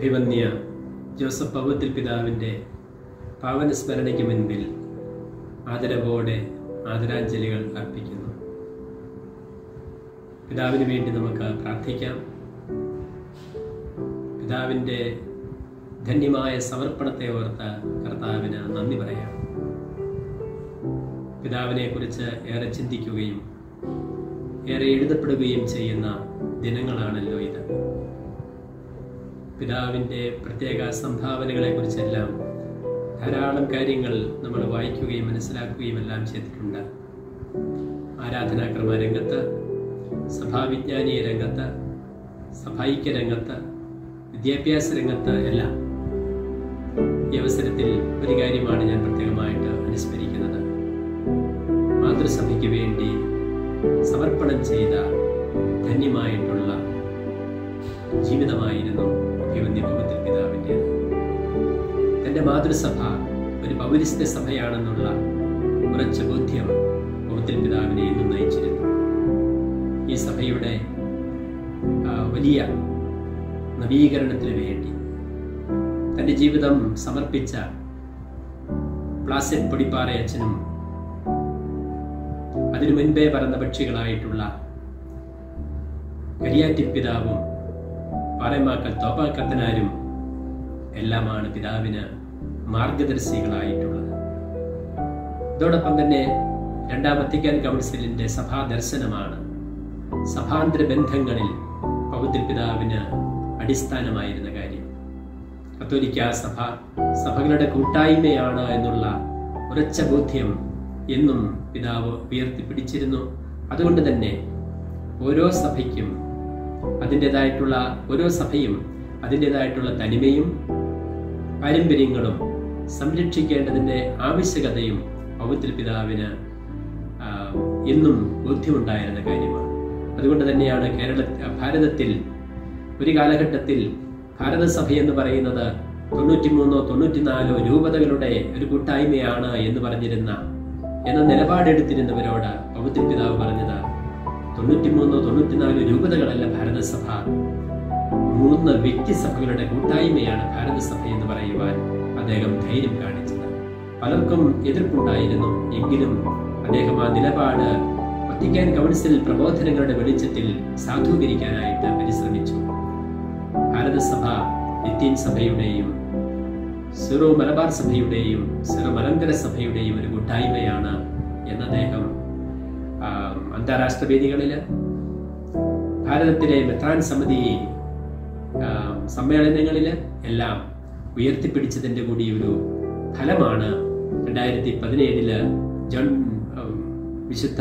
അഭിവന്യ ജോസഫ് പൗവത്തിൽ പിതാവിൻ്റെ പാവന സ്മരണയ്ക്ക് മുൻപിൽ ആദരവോടെ ആദരാഞ്ജലികൾ അർപ്പിക്കുന്നു പിതാവിന് വേണ്ടി നമുക്ക് പ്രാർത്ഥിക്കാം പിതാവിൻ്റെ ധന്യമായ സമർപ്പണത്തെ ഓർത്ത് കർത്താവിന് നന്ദി പറയാം പിതാവിനെ കുറിച്ച് ഏറെ ചിന്തിക്കുകയും ഏറെ എഴുതപ്പെടുകയും ചെയ്യുന്ന ദിനങ്ങളാണല്ലോ ഇത് പിതാവിൻ്റെ പ്രത്യേക സംഭാവനകളെ കുറിച്ചെല്ലാം ധാരാളം കാര്യങ്ങൾ നമ്മൾ വായിക്കുകയും മനസ്സിലാക്കുകയും എല്ലാം ചെയ്തിട്ടുണ്ട് ആരാധനാക്രമ രംഗത്ത് സഭാവിജ്ഞാനീയ രംഗത്ത് സഭൈക്യ രംഗത്ത് വിദ്യാഭ്യാസ രംഗത്ത് എല്ലാം ഈ അവസരത്തിൽ ഒരു കാര്യമാണ് ഞാൻ പ്രത്യേകമായിട്ട് അനുസ്മരിക്കുന്നത് മാതൃസഭയ്ക്ക് വേണ്ടി സമർപ്പണം ചെയ്ത ധന്യമായിട്ടുള്ള ജീവിതമായിരുന്നു അഭിവന്യ ഭഗവതി പിതാവിൻ്റെത് തൻ്റെ മാതൃസഭ ഒരു പൗരസ്ത്യ സഭയാണെന്നുള്ള ഉറച്ച ബോധ്യം ഭഗവതി പിതാവിനെ എന്നും നയിച്ചിരുന്നു ഈ സഭയുടെ ആ, വലിയ നവീകരണത്തിന് വേണ്ടി തൻ്റെ ജീവിതം സമർപ്പിച്ച പ്ലാസറ്റ് പൊടിപ്പാറ അച്ഛനും അതിനു മുൻപേ പറന്ന പക്ഷികളായിട്ടുള്ള കരിയാറ്റി പിതാവും പാറമാക്കൽ തോപ്പാക്കത്തനാരും എല്ലാമാണ് പിതാവിന് മാർഗദർശികളായിട്ടുള്ളത് ഇതോടൊപ്പം തന്നെ രണ്ടാം വത്തിക്കാൻ കൗൺസിലിന്റെ സഭാ ദർശനമാണ് സഭാന്തര ബന്ധങ്ങളിൽ പൗത്ര പിതാവിന് അടിസ്ഥാനമായിരുന്ന കാര്യം കത്തോലിക്ക സഭ സഭകളുടെ കൂട്ടായ്മയാണ് എന്നുള്ള ഉറച്ച ബോധ്യം എന്നും പിതാവ് ഉയർത്തിപ്പിടിച്ചിരുന്നു അതുകൊണ്ട് തന്നെ ഓരോ സഭയ്ക്കും അതിൻ്റെതായിട്ടുള്ള ഓരോ സഭയും അതിൻ്റെതായിട്ടുള്ള തനിമയും പാരമ്പര്യങ്ങളും സംരക്ഷിക്കേണ്ടതിൻ്റെ ആവശ്യകതയും പൗത്ര പിതാവിന് ആ, എന്നും ബോധ്യമുണ്ടായിരുന്ന കാര്യമാണ് അതുകൊണ്ട് തന്നെയാണ് കേരള ഭാരതത്തിൽ ഒരു കാലഘട്ടത്തിൽ ഭാരതസഭ എന്ന് പറയുന്നത് തൊണ്ണൂറ്റിമൂന്നോ തൊണ്ണൂറ്റിനാലോ രൂപതകളുടെ ഒരു കൂട്ടായ്മയാണ് എന്ന് പറഞ്ഞിരുന്ന എന്ന നിലപാടെടുത്തിരുന്നവരോട് പൗത്ര പിതാവ് പറഞ്ഞത് തൊണ്ണൂറ്റിമൂന്നോ തൊണ്ണൂറ്റിനാലോ രൂപതകളല്ല ഭാരതസഭ മൂന്ന് വ്യക്തിസഭകളുടെ കൂട്ടായ്മയാണ് ഭാരതസഭ എന്ന് പറയുവാൻ അദ്ദേഹം ധൈര്യം കാണിച്ചത് പലർക്കും എതിർപ്പുണ്ടായിരുന്നു എങ്കിലും അദ്ദേഹം ആ നിലപാട് വത്തിക്കാൻ കൗൺസിൽ പ്രബോധനങ്ങളുടെ വെളിച്ചത്തിൽ സാധൂകരിക്കാനായിട്ട് പരിശ്രമിച്ചു ഭാരതസഭ നിത്യൻ സഭയുടെയും സിറോ മലബാർ സഭയുടെയും സിറോ മലങ്കര സഭയുടെയും ഒരു കൂട്ടായ്മയാണ് എന്ന് അദ്ദേഹം ആ, അന്താരാഷ്ട്ര വേദികളില് ഭാരതത്തിലെ മെത്രാൻ സമിതി ആ, സമ്മേളനങ്ങളില് എല്ലാം ഉയർത്തിപ്പിടിച്ചതിന്റെ കൂടി ഒരു ഫലമാണ് രണ്ടായിരത്തി പതിനേഴില് ജോൺ ഉം, വിശുദ്ധ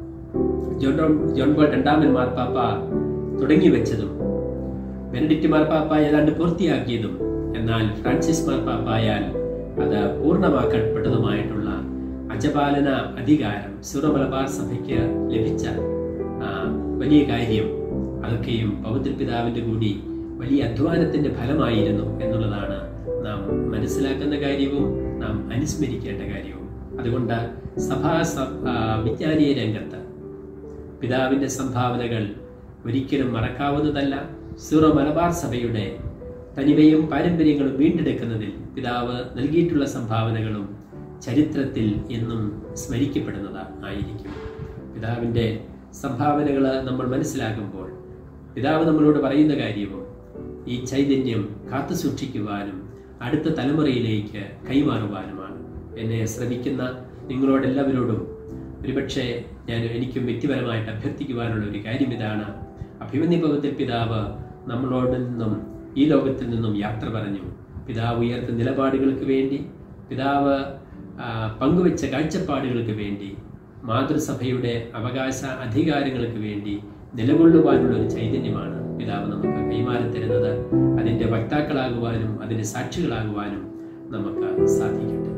ജോൺ ഡോൺ- ജോൺ പോൾ രണ്ടാമൻ മാർപ്പാപ്പ തുടങ്ങി വെച്ചതും ബെനഡിക്റ്റ് മാർപ്പാപ്പ ഏതാണ്ട് പൂർത്തിയാക്കിയതും എന്നാൽ ഫ്രാൻസിസ് മാർപ്പാപ്പായാൽ അത് പൂർണ്ണമാക്കപ്പെട്ടതുമായിട്ടുള്ള അജപാലന അധികാരം സിറോ മലബാർ സഭയ്ക്ക് ലഭിച്ച ആ, വലിയ കാര്യം അതൊക്കെയും പൗത്ര പിതാവിന്റെ കൂടി വലിയ അധ്വാനത്തിന്റെ ഫലമായിരുന്നു എന്നുള്ളതാണ് നാം മനസ്സിലാക്കുന്ന കാര്യവും നാം അനുസ്മരിക്കേണ്ട കാര്യവും അതുകൊണ്ട് സഭാ സ- ആ, വിജ്ഞാനീയ രംഗത്ത് പിതാവിന്റെ സംഭാവനകൾ ഒരിക്കലും മറക്കാവുന്നതല്ല സീറോ മലബാർ സഭയുടെ തനിമയും പാരമ്പര്യങ്ങളും വീണ്ടെടുക്കുന്നതിൽ പിതാവ് നൽകിയിട്ടുള്ള സംഭാവനകളും ചരിത്രത്തിൽ എന്നും സ്മരിക്കപ്പെടുന്നത് ആയിരിക്കും പിതാവിൻ്റെ സംഭാവനകൾ നമ്മൾ മനസ്സിലാക്കുമ്പോൾ പിതാവ് നമ്മളോട് പറയുന്ന കാര്യവും ഈ ചൈതന്യം കാത്തു സൂക്ഷിക്കുവാനും അടുത്ത തലമുറയിലേക്ക് കൈമാറുവാനുമാണ് എന്നെ ശ്രമിക്കുന്ന നിങ്ങളോടെല്ലാവരോടും ഒരുപക്ഷെ ഞാൻ എനിക്കും വ്യക്തിപരമായിട്ട് അഭ്യർത്ഥിക്കുവാനുള്ള ഒരു കാര്യം ഇതാണ് അഭിമന്യഭവത്തിൽ പിതാവ് നമ്മളോട് നിന്നും ഈ ലോകത്തിൽ നിന്നും യാത്ര പറഞ്ഞു പിതാവ് ഉയർത്ത നിലപാടുകൾക്ക് വേണ്ടി പിതാവ് ആ, പങ്കുവെച്ച കാഴ്ചപ്പാടുകൾക്ക് വേണ്ടി മാതൃസഭയുടെ അവകാശ അധികാരങ്ങൾക്ക് വേണ്ടി നിലകൊള്ളുവാനുള്ള ഒരു ചൈതന്യമാണ് പിതാവ് നമുക്ക് കൈമാറി തരുന്നത് അതിൻ്റെ വക്താക്കളാകുവാനും അതിൻ്റെ സാക്ഷികളാകുവാനും നമുക്ക് സാധിക്കട്ടെ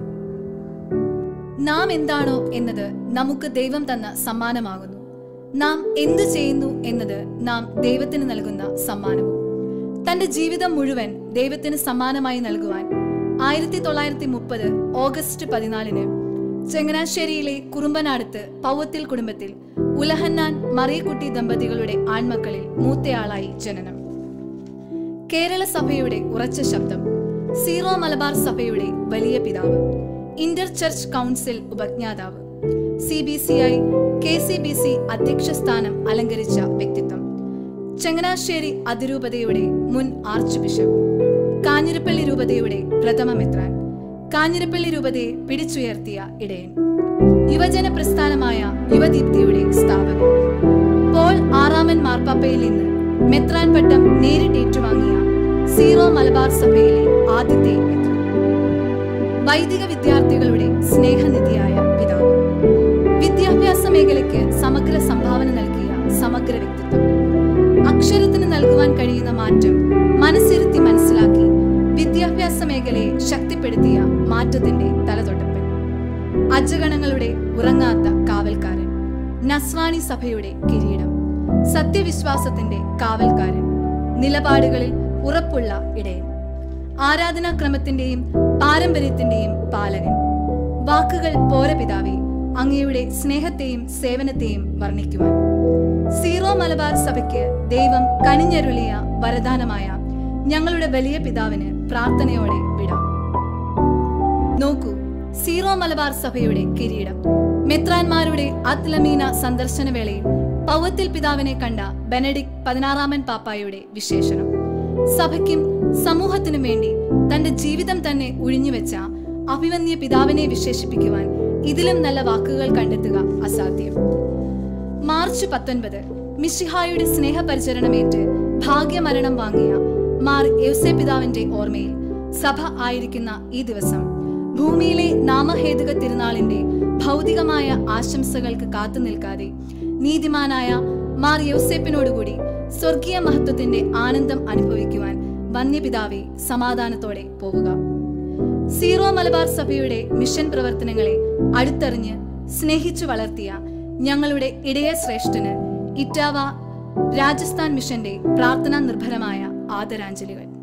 നാം എന്താണോ എന്നത് നമുക്ക് ദൈവം തന്ന സമ്മാനമാകുന്നു നാം എന്തു ചെയ്യുന്നു എന്നത് നാം ദൈവത്തിന് നൽകുന്ന സമ്മാനവും തന്റെ ജീവിതം മുഴുവൻ ദൈവത്തിന് സമ്മാനമായി നൽകുവാൻ ആയിരത്തി തൊള്ളായിരത്തി മുപ്പത് ഓഗസ്റ്റ് പതിനാലിന് ചങ്ങനാശ്ശേരിയിലെ കുറുമ്പനാടത്ത് പൗവത്തിൽ കുടുംബത്തിൽ ഉലഹന്നാൻ മറിയക്കുട്ടി ദമ്പതികളുടെ ആൺമക്കളിൽ മൂത്തയാളായി ജനനം കേരള സഭയുടെ ഉറച്ച ശബ്ദം സീറോ മലബാർ സഭയുടെ വലിയ പിതാവ് ഇന്റർ ചർച്ച് കൗൺസിൽ ഉപജ്ഞാതാവ് C B C I K C B C അധ്യക്ഷ സ്ഥാനം അലങ്കരിച്ച വ്യക്തിത്വം ചങ്ങനാശ്ശേരി അതിരൂപതയുടെ മുൻ ആർച്ച് ബിഷപ്പ് കാഞ്ഞിരപ്പള്ളി രൂപതയുടെ പ്രഥമ മെത്രാൻ കാഞ്ഞിരപ്പള്ളി രൂപതയെ പിടിച്ചുയർത്തിയ ഇടയൻ യുവജന പ്രസ്ഥാനമായ യുവദീപ്തിയുടെ സ്ഥാപകൻ പോൾ ആറാമൻ മാർപ്പാപ്പയിൽ നിന്ന് മെത്രാൻ പട്ടം നേരിട്ട് ഏറ്റുവാങ്ങിയ സീറോ മലബാർ സഭയിലെ ആദ്യത്തെ മെത്രാൻ വൈദിക വിദ്യാർത്ഥികളുടെ സ്നേഹനിധിയായ പിതാവ് വിദ്യാഭ്യാസ മേഖലയ്ക്ക് സമഗ്ര സംഭാവന നൽകിയ സമഗ്ര വ്യക്തിത്വം അക്ഷരത്തിന് നൽകുവാൻ കഴിയുന്ന മാറ്റം മനസ്സിരുത്തി മനസ്സിലാക്കി വിദ്യാഭ്യാസ മേഖലയെ ശക്തിപ്പെടുത്തിയ മാറ്റത്തിന്റെ തലതൊട്ടപ്പൻ അജഗണങ്ങളുടെ ഉറങ്ങാത്ത കാവൽക്കാരൻ നസ്രാണി സഭയുടെ കിരീടം സത്യവിശ്വാസത്തിന്റെ കാവൽക്കാരൻ നിലപാടുകളിൽ ഉറപ്പുള്ള ഇടയൻ ആരാധനാക്രമത്തിന്റെയും പാരമ്പര്യത്തിന്റെയും പാലകൻ വാക്കുകൾ പോര പിതാവേ അങ്ങയുടെ സ്നേഹത്തെയും സേവനത്തെയും വർണ്ണിക്കുവാൻ സീറോ മലബാർ സഭയ്ക്ക് ദൈവം കനിഞ്ഞരുളിയ വരദാനമായ ഞങ്ങളുടെ വലിയ പിതാവിന് പ്രാർത്ഥനയോടെ വിടാം നോക്കൂ സീറോ മലബാർ സഭയുടെ കിരീടം മെത്രാന്മാരുടെ അത്ലമീന സന്ദർശന വേളയിൽ പൗവത്തിൽ പിതാവിനെ കണ്ട ബെനഡിക് പതിനാറാമൻ പാപ്പായുടെ വിശേഷണം സഭയ്ക്കും സമൂഹത്തിനും വേണ്ടി തന്റെ ജീവിതം തന്നെ ഉഴിഞ്ഞുവെച്ച അഭിമന്യ പിതാവിനെ വിശേഷിപ്പിക്കുവാൻ ഇതിലും നല്ല വാക്കുകൾ കണ്ടെത്തുക അസാധ്യം മാർച്ച് പത്തൊൻപത് മിഷിഹായുടെ സ്നേഹപരിചരണമേറ്റ് ഭാഗ്യമരണം വാങ്ങിയ മാർ യൗസെ പിതാവിന്റെ ഓർമ്മയിൽ സഭ ആയിരിക്കുന്ന ഈ ദിവസം ഭൂമിയിലെ നാമഹേതുക തിരുനാളിന്റെ ഭൗതികമായ ആശംസകൾക്ക് കാത്തു നിൽക്കാതെ നീതിമാനായ മാർ യൗസേപ്പിനോടുകൂടി സ്വർഗീയ മഹത്വത്തിന്റെ ആനന്ദം അനുഭവിക്കുവാൻ വന്യപിതാവെ സമാധാനത്തോടെ പോവുക സീറോ മലബാർ സഭയുടെ മിഷൻ പ്രവർത്തനങ്ങളെ അടുത്തറിഞ്ഞ് സ്നേഹിച്ചു വളർത്തിയ ഞങ്ങളുടെ ഇടയ ശ്രേഷ്ഠന് ഇറ്റാവ രാജസ്ഥാൻ മിഷന്റെ പ്രാർത്ഥനാ നിർഭരമായ ആദരാഞ്ജലികൾ